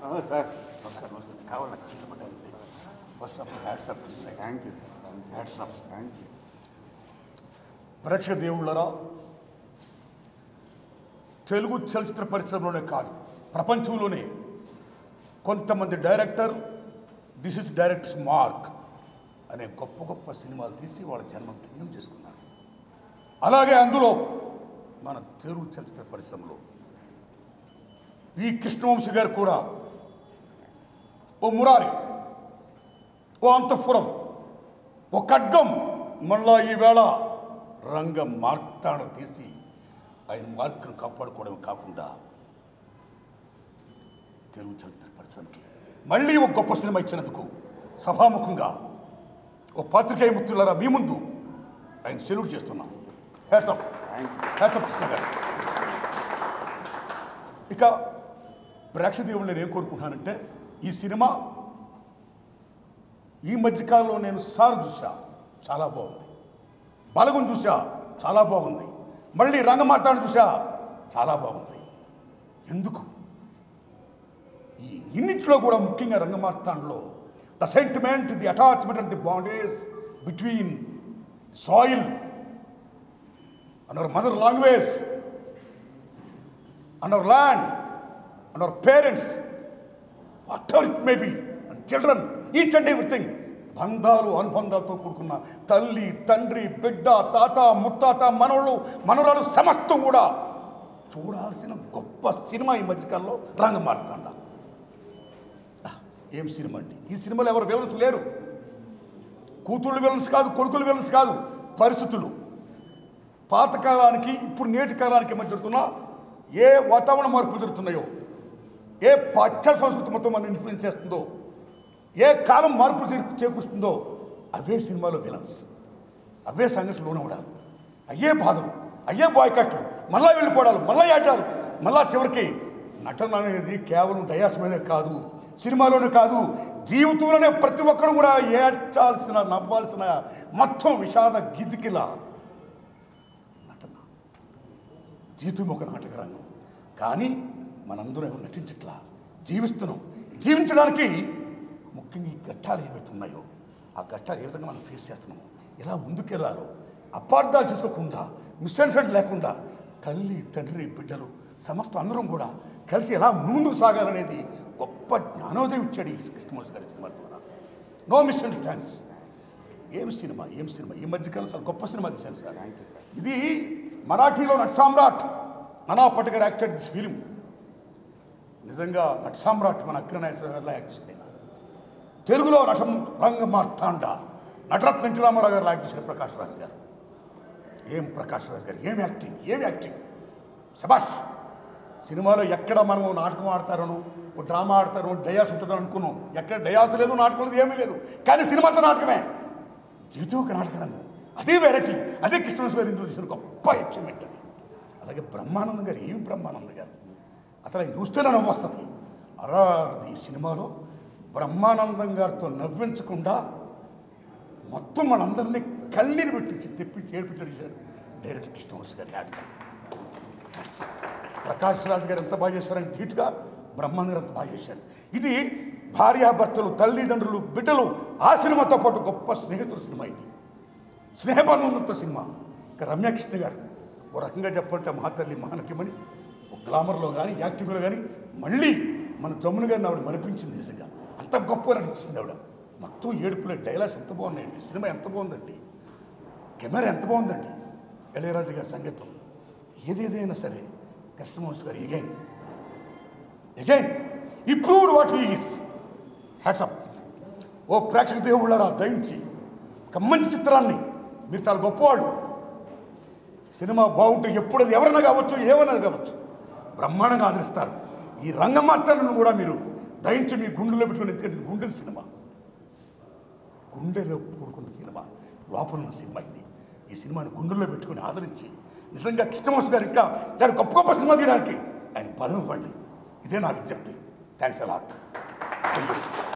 sir నమస్కారం నమస్కారం కావాలండి ఇష్టపడ్డానండి first of all hats off thank you sir hats off thank you ప్రేక్షక దేవుళ్ళరా తెలుగు చలచిత్ర పరిశ్రమలోనే కాదు ప్రపంచంలోనే కొంతమంది director this is director's mark అనే గొప్ప గొప్ప సినిమాలు తీసి వాళ్ళ జన్మం ధన్యం చేసుకున్నారు అలాగే అందులో మన తెలుగు చలచిత్ర పరిశ్రమలో ఈ కృష్ణవంశీ గారు కూడా ఓ మురారి ఓ అంతఃపురం ఓ ఖడ్గం మళ్ళా ఈవేళ రంగ మార్తాడ తీసి ఆయన మార్కును కాపాడుకోవడం కాకుండా తెలుగు చరిత్ర పరిశ్రమకి మళ్ళీ ఒక గొప్ప సినిమా ఇచ్చినందుకు సభాముఖంగా ఓ పాత్రికేయ మిత్రులారా మీ ముందు ఆయన సెల్యూట్ చేస్తున్నాం హ్యాట్సప్ హ్యాట్సప్ కృష్ణ గారు ఇక ప్రేక్షదేవులు నేను ఏం కోరుకుంటున్నానంటే ఈ సినిమా ఈ మధ్యకాలంలో నేను సార్ చూసా చాలా బాగుంది బలగం చూసా చాలా బాగుంది మళ్ళీ రంగమార్తాను చూసా చాలా బాగుంది ఎందుకు ఈ ఇన్నిట్లో కూడా ముఖ్యంగా రంగమార్తాండలో the sentiment the attachment and the bondage between soil and our mother language and our land and our parents whatever it may be and children each and everything బంధాలు అనుబంధాలతో కూడుకున్న తల్లి తండ్రి బిడ్డ తాత ముత్తాత మనవళ్ళు మనవరాలు సమస్తం కూడా చూడాల్సిన గొప్ప సినిమా ఈ మధ్యకాలంలో రంగమార్తాండ ఏం సినిమా అండి ఈ సినిమాలో ఎవరు విలన్స్ లేరు కూతుళ్ళు విలన్స్ కాదు కొడుకులు విలన్స్ కాదు పరిస్థితులు పాతకాలానికి ఇప్పుడు నేటి కాలానికి మధ్య జరుగుతున్న ఏ వాతావరణ మార్పులు జరుగుతున్నాయో ఏ పాశ్చాత్య సంస్కృతి మొత్తం మనం ఇన్ఫ్లుయెన్స్ చేస్తుందో ఏ కాలం మార్పులు తీర్పు చేకూరుస్తుందో అవే సినిమాలో విలన్స్ అవే సంఘటనలు లోనవడాలు అయ్యే బాధలు అయ్యే బాయ్కట్లు మళ్ళా వెళ్ళిపోవడాలు మళ్ళా ఏటాలు మళ్ళా చివరికి నటన అనేది కేవలం డయాస్ మీదే కాదు సినిమాలోనే కాదు జీవితంలోనే ప్రతి ఒక్కరు కూడా ఏడ్చాల్సిన నవ్వాల్సిన మొత్తం విషాద గిదికిలా నటన జీవితం ఒక నాటక రంగం కానీ మనందరం ఎవరు నటించట్లా జీవిస్తున్నాం జీవించడానికి ముఖ్యంగా ఈ ఘట్టాలు ఏవైతే ఉన్నాయో ఆ ఘట్టాలు ఏ విధంగా మనం ఫేస్ చేస్తున్నామో ఎలా ముందుకెళ్ళాలో అపార్థాలు చేసుకోకుండా మిస్అండర్స్టాండ్ లేకుండా తల్లి తండ్రి బిడ్డలు సమస్త అందరం కూడా కలిసి ఎలా ముందుకు సాగాలనేది గొప్ప జ్ఞానోదయం ఇచ్చాడు ఈ కృష్ణమూర్తి గారి సినిమా ద్వారా నో మిస్అండర్స్టాండ్స్ ఏం సినిమా ఏం సినిమా ఈ మధ్యకాలం చాలా గొప్ప సినిమా తీశాను సార్ థ్యాంక్ యూ సార్ ఇది మరాఠీలో నట సామ్రాట్ నానా పటేకర్ యాక్టెడ్ దిస్ ఫిలిం నిజంగా నట సామ్రాట్ మన అగ్రనాయకుల గారిలా యాక్ట్ చేసిన తెలుగులో నటం రంగ మార్తాండ నటరత్న ఎన్టీ రామారావు గారు యాక్ట్ చేసిన ప్రకాష్ రాజ్ గారు ఏం ప్రకాష్ రాజ్ గారు ఏం యాక్టింగ్ ఏం యాక్టింగ్ శబాష్ సినిమాలో ఎక్కడ మనం నాటకం ఆడతారను ఓ డ్రామా ఆడతారు డయాస్ ఉంటుందని అనుకున్నాం ఎక్కడ డయాస్ లేదు నాటకం లేదు ఏమీ లేదు కానీ సినిమాతో నాటకమే జీవితం ఒక నాటక రంగం అదే వెరైటీ అదే కృష్ణదాస్ గారు ఇందులో తీసిన గొప్ప అచీవ్మెంట్ అది అలాగే బ్రహ్మానందం గారు ఏం బ్రహ్మానందం గారు అసలు ఆయన చూస్తేనే నవ్వు వస్తుంది అలా ఈ సినిమాలో బ్రహ్మానందం గారితో నవ్వించకుండా మొత్తం మనందరినీ కన్నీరు పెట్టించి తెప్పి చేర్పించాడు డైరెక్టర్ కృష్ణవంశీ గారు యాడ్ ప్రకాష్ రాజ్ గారు ఎంత బాగా చేశారని ధీటుగా బ్రహ్మానంద గారు ఎంత బాగా చేశారు ఇది భార్యాభర్తలు తల్లిదండ్రులు బిడ్డలు ఆ సినిమాతో పాటు గొప్ప స్నేహితుల సినిమా ఇది స్నేహబంధంతో సినిమా ఇక రమ్యకృష్ణ గారు ఓ రకంగా చెప్పాలంటే మహాతల్లి మహానటిమని ఒక గ్లామర్లో కానీ యాక్టింగ్లో కానీ మళ్ళీ మన జమ్ముని గారిని ఆవిడ మరిపించింది నిజంగా అంత గొప్ప నటించింది ఆవిడ మొత్తం ఏడుపులే డైలాగ్స్ ఎంత బాగున్నాయండి సినిమా ఎంత బాగుందండి కెమెరా ఎంత బాగుందండి ఇళయరాజు గారి సంగీతం ఏదేదైనా సరే కృష్ణవంశీ గారు ఎగైన్ అగైన్ ఈ ప్రూవ్డ్ వాట్ ఈస్ హ్యాట్సప్ ఓ ప్రేక్షక దేవుళ్ళారా దయించి ఒక మంచి చిత్రాన్ని మీరు చాలా గొప్పవాళ్ళు సినిమా బాగుంటే ఎప్పుడు అది ఎవరైనా కావచ్చు ఏమైనా కావచ్చు బ్రహ్మాండంగా ఆదరిస్తారు ఈ రంగమార్తలను కూడా మీరు దయించి మీ గుండెలో పెట్టుకుని ఎందుకంటే ఇది గుండెల సినిమా గుండెలో కూడుకున్న సినిమా లోపల ఉన్న సినిమా ఇది ఈ సినిమాని గుండెల్లో పెట్టుకుని ఆదరించి నిజంగా కృష్ణవంశ గారు ఇంకా ఇలాంటి గొప్ప గొప్ప సినిమా తీయడానికి ఆయన బలం ఇవ్వండి ఇదే నా విజ్ఞప్తి థ్యాంక్స్ అలాట్